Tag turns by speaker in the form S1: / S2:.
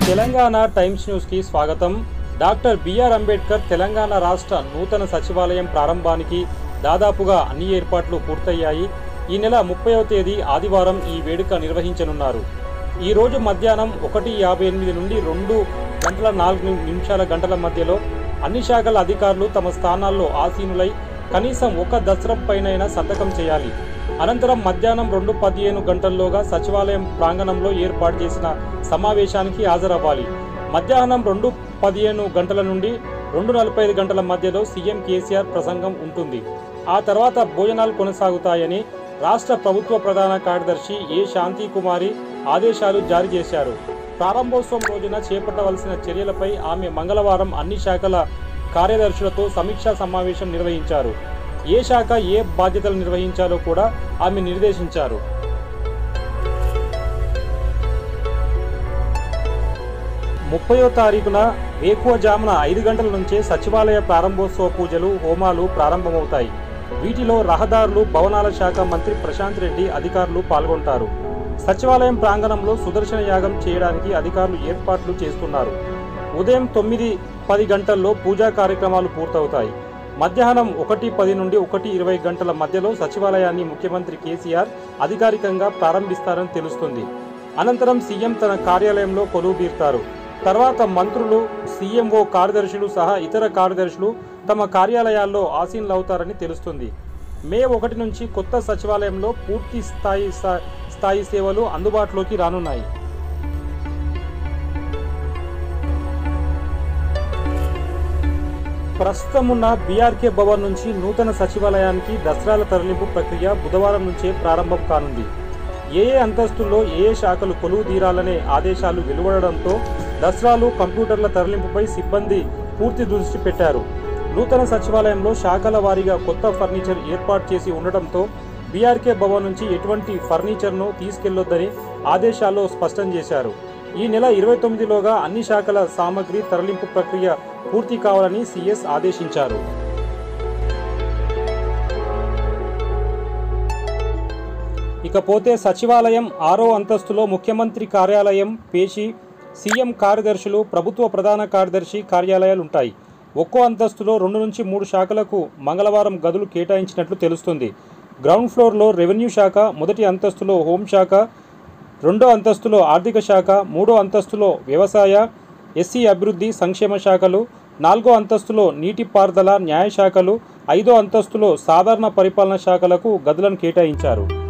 S1: Telangana times న్యూస్కి స్వాగతం doctor BR Ambedkar Telangana రాష్ట్ర నూతన సచివాలయం ప్రారంభానికి దాదాపుగా అన్ని ఏర్పాట్లు పూర్తయ్యాయి ఈ నెల ముప్పైవ తేదీ ఆదివారం ఈ వేడుక నిర్వహించనున్నారు ఈ రోజు మధ్యాహ్నం ఒకటి యాభై ఎనిమిది నుండి రెండు గంటల నాలుగు నిమిషాల గంటల మధ్యలో అన్ని శాఖల అధికారులు తమ స్థానాల్లో ఆసీనులై కనీసం ఒక దసరం పైనైనా సంతకం చేయాలి అనంతరం మధ్యాహ్నం రెండు పదిహేను గంటల్లోగా సచివాలయం ప్రాంగణంలో ఏర్పాటు చేసిన సమావేశానికి హాజరవ్వాలి మధ్యాహ్నం రెండు పదిహేను గంటల నుండి రెండు నలభై ఐదు గంటల మధ్యలో సీఎం కేసీఆర్ ప్రసంగం ఉంటుంది ఆ తర్వాత భోజనాలు కొనసాగుతాయని రాష్ట్ర ప్రభుత్వ ప్రధాన కార్యదర్శి ఏ శాంతి కుమారి ఆదేశాలు జారీ చేశారు ప్రారంభోత్సవం రోజున చేపట్టవలసిన చర్యలపై ఆమె మంగళవారం అన్ని శాఖల కార్యదర్శులతో సమీక్షా సమావేశం నిర్వహించారు ఏ శాఖ ఏ బాధ్యతలు నిర్వహించాలో కూడా ఆమె నిర్దేశించారు ముప్పయో తారీఖున వేకువజామున ఐదు గంటల నుంచే సచివాలయ ప్రారంభోత్సవ పూజలు హోమాలు ప్రారంభమవుతాయి వీటిలో రహదారులు భవనాల శాఖ మంత్రి ప్రశాంత్ రెడ్డి అధికారులు పాల్గొంటారు సచివాలయం ప్రాంగణంలో సుదర్శన యాగం చేయడానికి అధికారులు ఏర్పాట్లు చేస్తున్నారు ఉదయం తొమ్మిది పది గంటల్లో పూజా కార్యక్రమాలు పూర్తవుతాయి మధ్యాహ్నం ఒకటి పది నుండి ఒకటి ఇరవై గంటల మధ్యలో సచివాలయాన్ని ముఖ్యమంత్రి కేసీఆర్ అధికారికంగా ప్రారంభిస్తారని తెలుస్తుంది అనంతరం సీఎం తన కార్యాలయంలో కొలువు తీరుతారు తర్వాత మంత్రులు సీఎంఓ కార్యదర్శులు సహా ఇతర కార్యదర్శులు తమ కార్యాలయాల్లో ఆసీనులవుతారని తెలుస్తుంది మే ఒకటి నుంచి కొత్త సచివాలయంలో పూర్తి స్థాయి స- స్థాయి సేవలు అందుబాటులోకి రానున్నాయి ప్రస్తుతం ఉన్న బీఆర్కే భవన్ నుంచి నూతన సచివాలయానికి దసరాల తరలింపు ప్రక్రియ బుధవారం నుంచే ప్రారంభం కానుంది ఏ ఏ అంతస్తుల్లో ఏ ఏ శాఖలు కొలువు తీరాలనే ఆదేశాలు వెలువడడంతో దసరాలు కంప్యూటర్ల తరలింపుపై సిబ్బంది పూర్తి దృష్టి పెట్టారు నూతన సచివాలయంలో శాఖల వారీగా కొత్త ఫర్నిచర్ ఏర్పాటు చేసి ఉండటంతో బీఆర్కే భవన్ నుంచి ఎటువంటి ఫర్నిచర్ను తీసుకెళ్లొద్దని ఆదేశాల్లో స్పష్టం చేశారు ఈ నెల ఇరవై తొమ్మిదిలోగా అన్ని శాఖల సామగ్రి తరలింపు ప్రక్రియ పూర్తి కావాలని సీఎస్ ఆదేశించారు ఇకపోతే సచివాలయం ఆరో అంతస్తులో ముఖ్యమంత్రి కార్యాలయం పేషి సీఎం కార్యదర్శులు ప్రభుత్వ ప్రధాన కార్యదర్శి కార్యాలయాలు ఉంటాయి ఒక్కో అంతస్తులో రెండు నుంచి మూడు శాఖలకు మంగళవారం గదులు కేటాయించినట్లు తెలుస్తుంది గ్రౌండ్ ఫ్లోర్లో రెవెన్యూ శాఖ మొదటి అంతస్తులో హోంశాఖ రెండో అంతస్తులో ఆర్థిక శాఖ మూడో అంతస్తులో వ్యవసాయ ఎస్సీ అభివృద్ధి సంక్షేమ శాఖలు నాలుగో అంతస్తులో నీటిపారుదల న్యాయ శాఖలు ఐదో అంతస్తులో సాధారణ పరిపాలన శాఖలకు గదులను కేటాయించారు